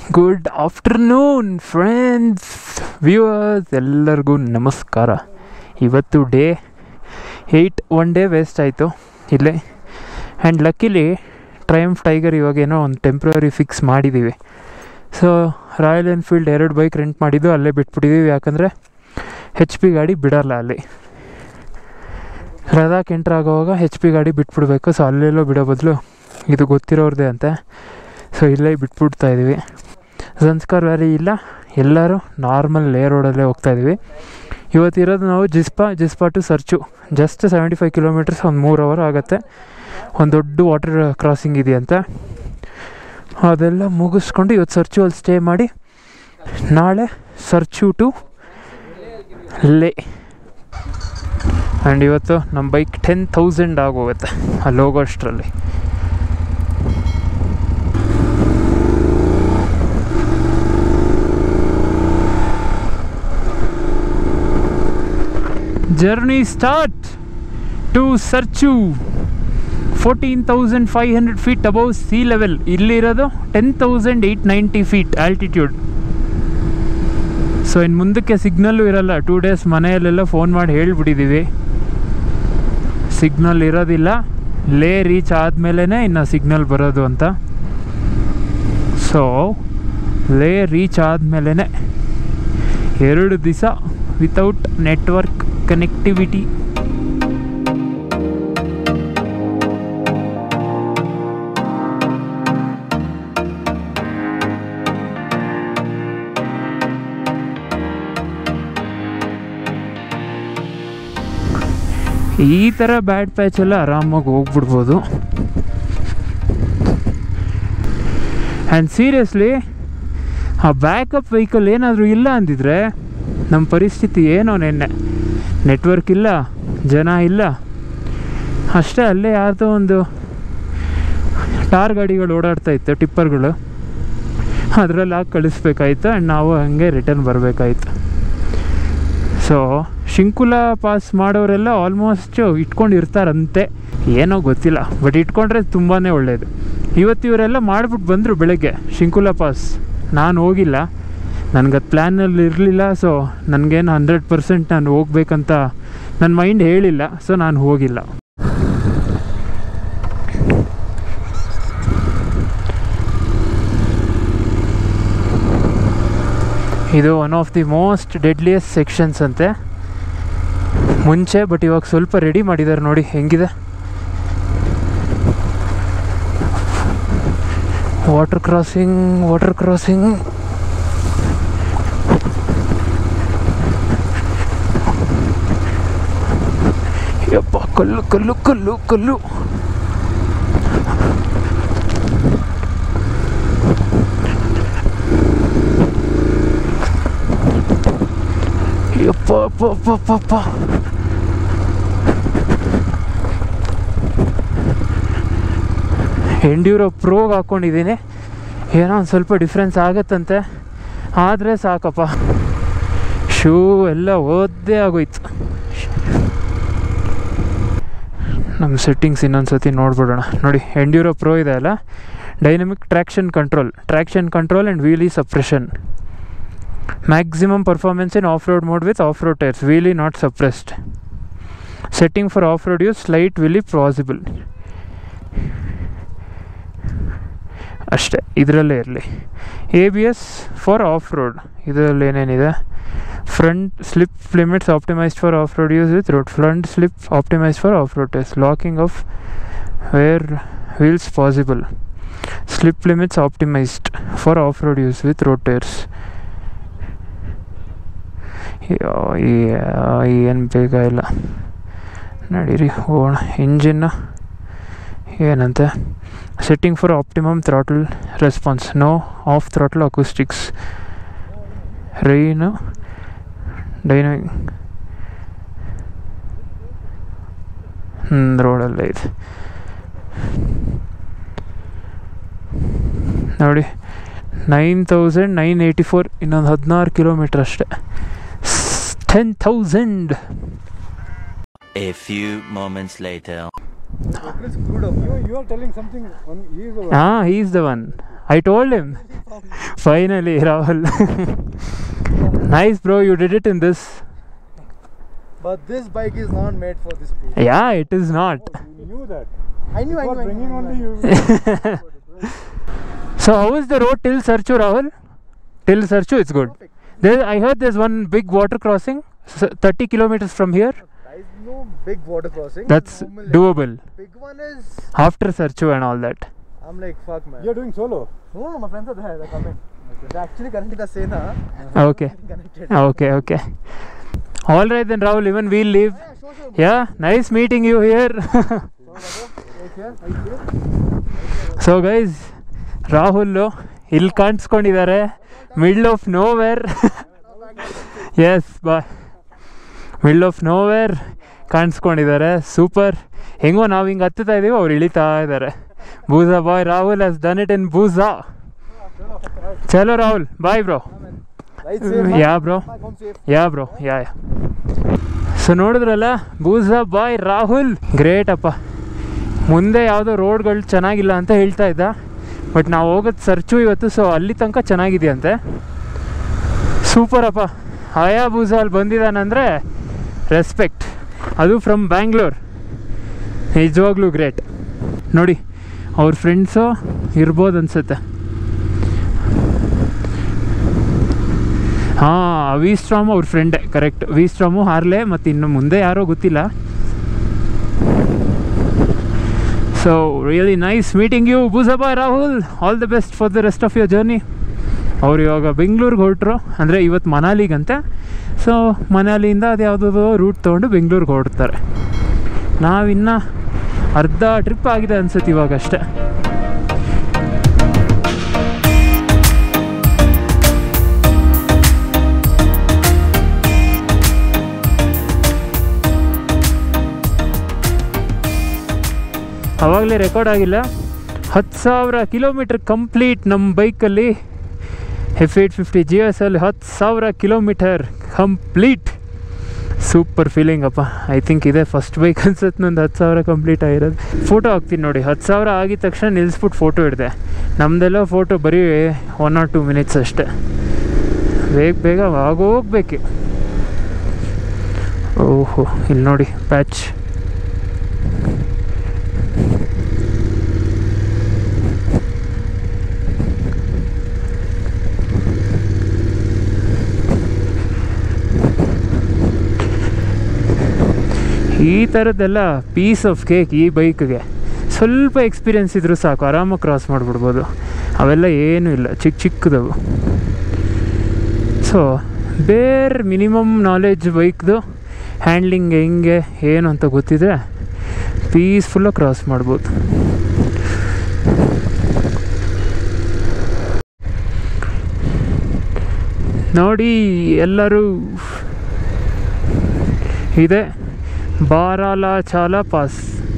Good afternoon friends viewers ಎಲ್ಲರಿಗೂ ನಮಸ್ಕಾರ ಇವತ್ತು day eight one day waste ಆಯಿತು ಇಲ್ಲೇ ಆ್ಯಂಡ್ ಲಕ್ಕಿಲಿ ಟ್ರಯಂಫ್ ಟೈಗರ್ ಇವಾಗೇನೋ ಒಂದು ಟೆಂಪ್ರರಿ ಫಿಕ್ಸ್ ಮಾಡಿದ್ದೀವಿ ಸೊ ರಾಯಲ್ ಎನ್ಫೀಲ್ಡ್ ಎರಡು ಬೈಕ್ ರೆಂಟ್ ಮಾಡಿದ್ದು ಅಲ್ಲೇ ಬಿಟ್ಬಿಟ್ಟಿದ್ದೀವಿ ಯಾಕಂದರೆ ಹೆಚ್ ಪಿ ಗಾಡಿ ಬಿಡಲ್ಲ ಅಲ್ಲಿ ಲದಾಖ್ ಎಂಟ್ರ್ ಆಗೋವಾಗ ಹೆಚ್ ಪಿ ಗಾಡಿ ಬಿಟ್ಬಿಡ್ಬೇಕು ಸೊ ಅಲ್ಲೆಲ್ಲೋ ಬಿಡೋ ಬದಲು ಇದು ಗೊತ್ತಿರೋರ್ದೇ ಅಂತೆ ಸೊ ಇಲ್ಲೇ ಬಿಟ್ಬಿಡ್ತಾ ಇದ್ದೀವಿ ಸಂಸ್ಕಾರ್ ವ್ಯಾಲಿ ಇಲ್ಲ ಎಲ್ಲರೂ ನಾರ್ಮಲ್ ಲೇ ರೋಡಲ್ಲೇ ಹೋಗ್ತಾ ಇದ್ದೀವಿ ಇವತ್ತಿರೋದು ನಾವು Jispa Jispa to Sarchu just seventy five kilometres ಒಂದು ಮೂರು ಅವರ್ ಆಗುತ್ತೆ ಒಂದು ದೊಡ್ಡ ವಾಟರ್ ಕ್ರಾಸಿಂಗ್ ಇದೆಯಂತೆ ಅದೆಲ್ಲ ಮುಗಿಸ್ಕೊಂಡು ಇವತ್ತು ಸರ್ಚು ಅಲ್ಲಿ ಸ್ಟೇ ಮಾಡಿ ನಾಳೆ ಸರ್ಚು ಟು ಲೇ ಆ್ಯಂಡ್ ಇವತ್ತು ನಮ್ಮ ಬೈಕ್ ಟೆನ್ ತೌಸಂಡ್ ಆಗೋಗುತ್ತೆ ಅಲ್ಲಿ ಹೋಗೋ ಅಷ್ಟರಲ್ಲಿ journey start to Sarchu fourteen thousand five hundred feet above sea level ಇಲ್ಲಿರೋದು ten thousand eight ninety feet altitude so ಇನ್ನು ಮುಂದಕ್ಕೆ ಸಿಗ್ನಲ್ಲು ಇರಲ್ಲ ಟೂ ಡೇಸ್ ಮನೆಯಲ್ಲೆಲ್ಲ ಫೋನ್ ಮಾಡಿ ಹೇಳ್ಬಿಟ್ಟಿದ್ದೀವಿ ಸಿಗ್ನಲ್ ಇರೋದಿಲ್ಲ ಲೇ ರೀಚ್ ಆದಮೇಲೆ ಇನ್ನು ಸಿಗ್ನಲ್ ಬರೋದು ಅಂತ ಸೊ ಲೇ ರೀಚ್ ಆದಮೇಲೆ ಎರಡು ದಿವಸ ವಿತೌಟ್ ನೆಟ್ವರ್ಕ್ ಕನೆಕ್ಟಿವಿಟಿ ಈ ಥರ ಬ್ಯಾಡ್ ಪ್ಯಾಚೆಲ್ಲ ಆರಾಮಾಗಿ ಹೋಗ್ಬಿಡ್ಬೋದು ಆ್ಯಂಡ್ ಸೀರಿಯಸ್ಲಿ ಆ ಬ್ಯಾಕಪ್ ವೆಹಿಕಲ್ ಏನಾದರೂ ಇಲ್ಲ ಅಂದಿದ್ರೆ ನಮ್ಮ ಪರಿಸ್ಥಿತಿ ಏನೋ ನೆನ್ನೆ ನೆಟ್ವರ್ಕ್ ಇಲ್ಲ ಜನ ಇಲ್ಲ ಅಷ್ಟೇ ಅಲ್ಲೇ ಯಾವುದೋ ಒಂದು ಟಾರ್ ಗಾಡಿಗಳು ಓಡಾಡ್ತಾ ಇತ್ತು ಟಿಪ್ಪರ್ಗಳು ಅದರಲ್ಲಿ ಹಾಕಿ ಕಳಿಸ್ಬೇಕಾಯ್ತು ಆ್ಯಂಡ್ ನಾವು ಹಾಗೆ ರಿಟರ್ನ್ ಬರಬೇಕಾಯ್ತು ಸೊ ಶಿಂಕುಲ ಪಾಸ್ ಮಾಡೋರೆಲ್ಲ ಆಲ್ಮೋಸ್ಟ್ ಇಟ್ಕೊಂಡಿರ್ತಾರಂತೆ ಏನೋ ಗೊತ್ತಿಲ್ಲ ಬಟ್ ಇಟ್ಕೊಂಡ್ರೆ ತುಂಬಾ ಒಳ್ಳೆಯದು ಇವತ್ತು ಇವರೆಲ್ಲ ಮಾಡಿಬಿಟ್ಟು ಬಂದರು ಬೆಳಗ್ಗೆ ಶಿಂಕುಲ ಪಾಸ್ ನಾನು ಹೋಗಿಲ್ಲ ನನಗೆ ಅದು ಪ್ಲ್ಯಾನಲ್ಲಿ ಇರಲಿಲ್ಲ ಸೊ ನನಗೇನು ಹಂಡ್ರೆಡ್ ಪರ್ಸೆಂಟ್ ನಾನು ಹೋಗ್ಬೇಕಂತ ನನ್ನ ಮೈಂಡ್ ಹೇಳಿಲ್ಲ ಸೊ ನಾನು ಹೋಗಿಲ್ಲ ಇದು one of the most deadliest sections ಅಂತೆ ಮುಂಚೆ ಬಟ್ ಇವಾಗ ಸ್ವಲ್ಪ ರೆಡಿ ಮಾಡಿದ್ದಾರೆ ನೋಡಿ ಹೆಂಗಿದೆ ವಾಟರ್ ಕ್ರಾಸಿಂಗ್ ವಾಟರ್ ಕ್ರಾಸಿಂಗ್ ಯಪ್ಪ ಕಲ್ಲು ಕಲ್ಲು ಕಲ್ಲು ಕಲ್ಲು ಯಪ್ಪ ಅಪ್ಪ ಅಪ್ಪ ಅಪ್ಪ ಅಪ್ಪ ಎಂಡ್ಯೂರೋ ಪ್ರೋಗ್ ಹಾಕ್ಕೊಂಡಿದ್ದೀನಿ ಏನೋ ಒಂದು ಸ್ವಲ್ಪ ಡಿಫ್ರೆನ್ಸ್ ಆಗತ್ತಂತೆ ಆದರೆ ಸಾಕಪ್ಪ ಶೂ ಎಲ್ಲ ಓದ್ದೇ ಆಗೋಯ್ತು ನಮ್ಮ ಸೆಟ್ಟಿಂಗ್ಸ್ ಇನ್ನೊಂದು ಸತಿ ನೋಡ್ಬಿಡೋಣ ನೋಡಿ ಎಂಡ್ಯೂರೋ ಪ್ರೋ ಇದೆ ಅಲ್ಲ dynamic traction control traction control and wheelie suppression maximum performance in off road mode with off road tyres wheelie not suppressed setting for off road use slight wheelie possible ಅಷ್ಟೇ ಇದರಲ್ಲೇ ಇರಲಿ A B S for off road ಇದರಲ್ಲಿ ಏನೇನಿದೆ front slip limits optimised for off road use with road front slip optimised for off road test locking of rear wheels possible slip limits optimised for off road use with road tyres ಏನು ಬೇಗ ಇಲ್ಲ ನಡೀರಿ ಹೋಗೋಣ ಇಂಜಿನ್ನ ಏನಂತೆ setting for optimum throttle response no off throttle acoustics rain dynamic ರೋಡಲ್ಲೇ ಇದೆ ನೋಡಿ nine thousand nine eighty four ಇನ್ನೊಂದು ಹದಿನಾರು ಕಿಲೋಮೀಟ್ರ್ ಅಷ್ಟೆ ten thousand A few moments later. Chris screwed up. You, you are telling something. On, he is the one. ಹಾಂ is the one I told him finally Rahul nice bro you did it in this But this bike is not made for this speed. Yeah it is not You knew that. I knew, I For knew, I bringing knew. only you. So how is the road till Sarchu Rahul till Sarchu it's good Perfect. There I heard there's one big water crossing thirty kilometres from here There is no big water crossing. That's Normal, doable Big one is. After Sarchu and all that I'm like, fuck, man. You're doing solo. No, no, my friends are there. They're coming. They're actually connected to Sena. Okay Connected. Okay okay all right then Rahul even we'll leave Yeah, sure, sure. Yeah nice meeting you here Take care. Thank you. So guys Rahul ಇಲ್ಲಿ ಕಾಣಿಸ್ಕೊಂಡಿದ್ದಾರೆ middle of nowhere yes ಬಾ middle of nowhere ಕಾಣಿಸ್ಕೊಂಡಿದ್ದಾರೆ super ಹೆಂಗೋ ನಾವು ಹಿಂಗೆ ಹತ್ತುತ್ತಾ ಇದ್ದೀವಿ ಅವ್ರು ಇಳಿತಾ ಇದ್ದಾರೆ ಬೂಸಾ ಬಾಯ್ Rahul has done it in Boosa ಚಲೋ Rahul bye bro Right safe. man. Yeah bro Back home safe. Yeah bro yeah yeah so ನೋಡಿದ್ರಲ್ಲ ಬೂಸಾ ಬಾಯ್ ರಾಹುಲ್ ಗ್ರೇಟ್ ಅಪ್ಪ ಮುಂದೆ ಯಾವುದೋ ರೋಡ್ಗಳು ಚೆನ್ನಾಗಿಲ್ಲ ಅಂತ ಹೇಳ್ತಾ ಇದ್ದ ಬಟ್ ನಾವು ಹೋಗೋದು ಸರ್ಚು ಇವತ್ತು ಸೊ ಅಲ್ಲಿ ತನಕ ಚೆನ್ನಾಗಿದೆಯಂತೆ ಸೂಪರ್ ಅಪ್ಪ ಹಯಾ ಬೂಸಾ ಅಲ್ಲಿ ಬಂದಿದ್ದಾನಂದರೆ ರೆಸ್ಪೆಕ್ಟ್ ಅದು ಫ್ರಮ್ ಬ್ಯಾಂಗ್ಳೂರ್ ನಿಜವಾಗ್ಲೂ ಗ್ರೇಟ್ ನೋಡಿ ಅವ್ರ ಫ್ರೆಂಡ್ಸು ಇರ್ಬೋದು ಅನ್ಸುತ್ತೆ ಹಾಂ ವಿ ಸ್ಟ್ರಾಮ್ ಅವ್ರ ಫ್ರೆಂಡೇ ಕರೆಕ್ಟ್ ವಿ ಸ್ಟ್ರಾಮು ಹಾರ್ಲೆ ಮತ್ತು ಇನ್ನು ಮುಂದೆ ಯಾರೋ ಗೊತ್ತಿಲ್ಲ so really nice meeting you ಬೂಸಬಾ Rahul all the best for the rest of your journey ಅವ್ರು ಇವಾಗ ಬೆಂಗಳೂರಿಗೆ ಹೊರಟ್ರು ಅಂದರೆ ಇವತ್ತು ಮನಾಲಿಗಂತೆ ಸೊ ಮನಾಲಿಯಿಂದ ಅದು ಯಾವುದೋ ರೂಟ್ ತೊಗೊಂಡು ಬೆಂಗಳೂರಿಗೆ ಹೊರಡ್ತಾರೆ ನಾವಿನ್ನು ಅರ್ಧ ಟ್ರಿಪ್ ಆಗಿದೆ ಅನ್ಸುತ್ತೆ ಇವಾಗ ಅಷ್ಟೇ ಆವಾಗಲೇ ರೆಕಾರ್ಡ್ ಆಗಿಲ್ಲ ಹತ್ತು ಸಾವಿರ ಕಿಲೋಮೀಟ್ರ್ ಕಂಪ್ಲೀಟ್ ನಮ್ಮ ಬೈಕಲ್ಲಿ F eight fifty G S ಅಲ್ಲಿ ಹತ್ತು ಸಾವಿರ ಕಿಲೋಮೀಟರ್ ಕಂಪ್ಲೀಟ್ ಸೂಪರ್ ಫೀಲಿಂಗ್ ಅಪ್ಪ ಐ ಥಿಂಕ್ ಇದೆ ಫಸ್ಟ್ ಬೈಕ್ ಅನ್ಸುತ್ತೆ ನಂದು ಹತ್ತು ಸಾವಿರ ಕಂಪ್ಲೀಟ್ ಆಗಿರೋದು ಫೋಟೋ ಹಾಕ್ತೀನಿ ನೋಡಿ ಹತ್ತು ಸಾವಿರ ಆಗಿದ ತಕ್ಷಣ ನಿಲ್ಲಿಸ್ಬಿಟ್ಟು ಫೋಟೋ ಹಿಡಿದೆ ನಮ್ಮದೆಲ್ಲ ಫೋಟೋ ಬರೀ ಒನ್ ಆರ್ ಟು ಮಿನಿಟ್ಸ್ ಅಷ್ಟೆ ಬೇಗ ಬೇಗ ಆಗೋಗ್ಬೇಕು ಓಹೋ ಇಲ್ಲಿ ನೋಡಿ ಪ್ಯಾಚ್ ಈ ಥರದ್ದೆಲ್ಲ ಪೀಸ್ ಆಫ್ ಕೇಕ್ ಈ ಬೈಕ್ಗೆ ಸ್ವಲ್ಪ ಎಕ್ಸ್ಪೀರಿಯನ್ಸ್ ಇದ್ದರೂ ಸಾಕು ಆರಾಮಾಗಿ ಕ್ರಾಸ್ ಮಾಡಿಬಿಡ್ಬೋದು ಅವೆಲ್ಲ ಏನೂ ಇಲ್ಲ ಚಿಕ್ಕ ಚಿಕ್ಕದವು ಸೊ ಬೇರೆ ಮಿನಿಮಮ್ ನಾಲೆಜ್ ಬೈಕ್ದು ಹ್ಯಾಂಡ್ಲಿಂಗ್ ಹೆಂಗೆ ಏನು ಅಂತ ಗೊತ್ತಿದ್ರೆ ಪೀಸ್ಫುಲ್ಲಾಗಿ ಕ್ರಾಸ್ ಮಾಡ್ಬೋದು ನೋಡಿ ಎಲ್ಲರೂ ಇದೆ Baralacha La pass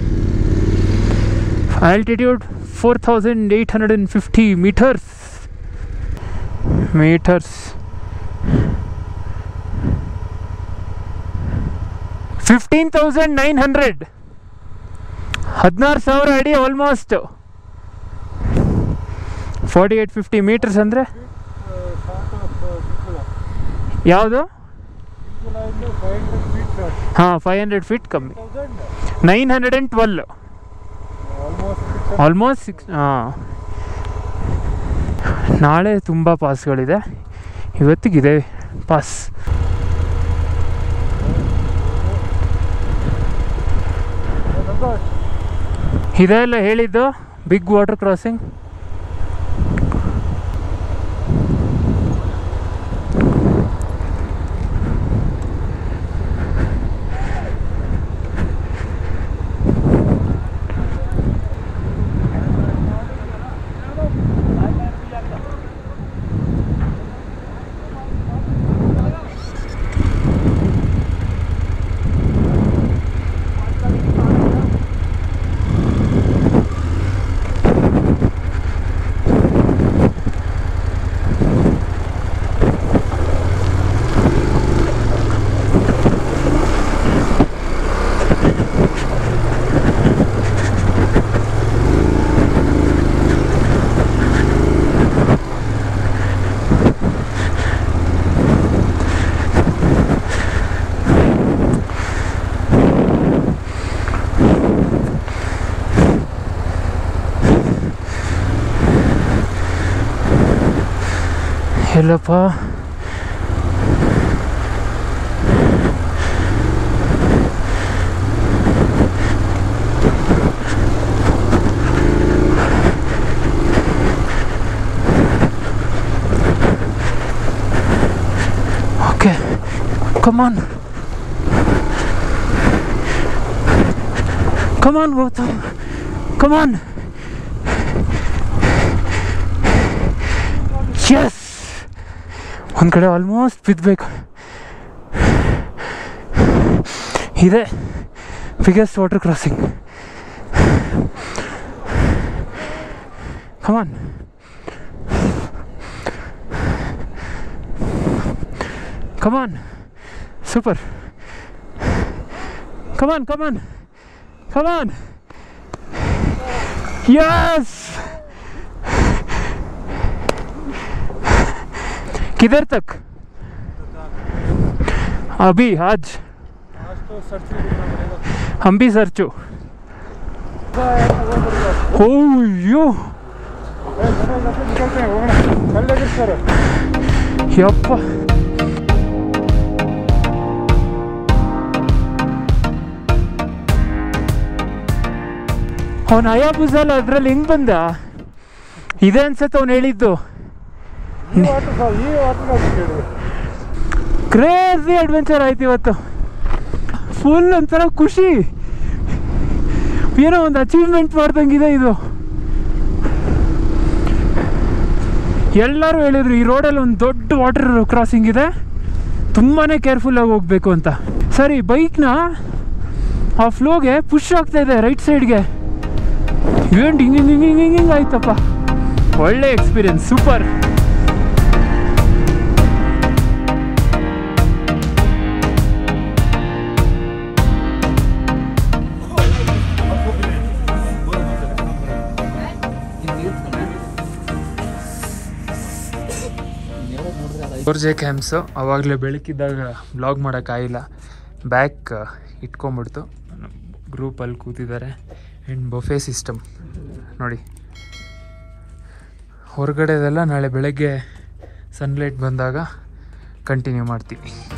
altitude four thousand eight hundred and fifty metres metres fifteen thousand nine hundred ಹದಿನಾರು ಸಾವಿರ ಅಡಿ almost forty eight fifty metres ಅಂದರೆ Uh, short of uh, Pimpula. ಯಾವುದು Pimpula is the 500 feet short. ಹಾಂ ಫೈವ್ ಹಂಡ್ರೆಡ್ ಫೀಟ್ ಕಮ್ಮಿ 1000. Nine hundred and twelve Almost 600. Almost six ಹಾಂ ನಾಳೆ ತುಂಬ ಪಾಸ್ಗಳಿದೆ ಇವತ್ತಿಗಿದೆ ಪಾಸ್ ಇದೆಲ್ಲ ಹೇಳಿದ್ದು ಬಿಗ್ ವಾಟರ್ ಕ್ರಾಸಿಂಗ್ ಎಲ್ಲಪ್ಪ okay come on come on Gautam come on yes ಒಂದು ಕಡೆ ಆಲ್ಮೋಸ್ಟ್ ಬಿದ್ದಬೇಕು ಇದೆ biggest water crossing come on come on super come on come on come on yes किधर तक अभी आज आज तो सर्च भी करना पड़ेगा हम भी सर्चो वो हो बढ़िया यो ए, चलो इधर से निकलते हैं वो ना चल लेकर सर ಯಪ್ಪ ಅವನು ಅಯಾಬುಸಲ್ಲ ಅದ್ರಲ್ಲಿ ಹೆಂಗ್ ಬಂದ ಇದೆ ಅನ್ಸತ್ತೆ ಅವ್ನು ಹೇಳಿದ್ದು ಈ ವಾಟರ್ ಫಾಲ್ ಈ ವಾಟರ್ ಫಾಲ್ ಕೇಳಿ ಕ್ರೇಜಿ ಅಡ್ವೆಂಚರ್ ಆಯ್ತು ಇವತ್ತು ಫುಲ್ ಒಂಥರ ಖುಷಿ ಏನೋ ಒಂದು ಅಚೀವ್ಮೆಂಟ್ ಮಾಡ್ದಂಗಿದೆ ಇದು ಎಲ್ಲರೂ ಹೇಳಿದ್ರು ಈ ರೋಡಲ್ಲಿ ಒಂದು ದೊಡ್ಡ ವಾಟರ್ ಕ್ರಾಸಿಂಗ್ ಇದೆ ತುಂಬಾ ಕೇರ್ಫುಲ್ಲಾಗಿ ಹೋಗಬೇಕು ಅಂತ ಸರಿ ಬೈಕ್ನ ಆ ಫ್ಲೋಗೆ ಪುಷ್ ಆಗ್ತಾ ಇದೆ ರೈಟ್ ಸೈಡ್ಗೆ ಏನು ಹಿಂಗೆ ಹಿಂಗೆ ಹಿಂಗೆ ಹಿಂಗೆ ಹಿಂಗೆ ಆಯ್ತಪ್ಪ ಒಳ್ಳೆ experience super four J cams ಅವಾಗಲೇ ಬೆಳಕಿದ್ದಾಗ ಬ್ಲಾಗ್ ಮಾಡೋಕ್ಕಾಗಿಲ್ಲ ಬ್ಯಾಕ್ ಇಟ್ಕೊಂಬಿಡ್ತು ಗ್ರೂಪಲ್ಲಿ ಕೂತಿದ್ದಾರೆ ಆ್ಯಂಡ್ ಬಫೆ ಸಿಸ್ಟಮ್ ನೋಡಿ ಹೊರಗಡೆದೆಲ್ಲ ನಾಳೆ ಬೆಳಗ್ಗೆ ಸನ್ಲೈಟ್ ಬಂದಾಗ ಕಂಟಿನ್ಯೂ ಮಾಡ್ತೀವಿ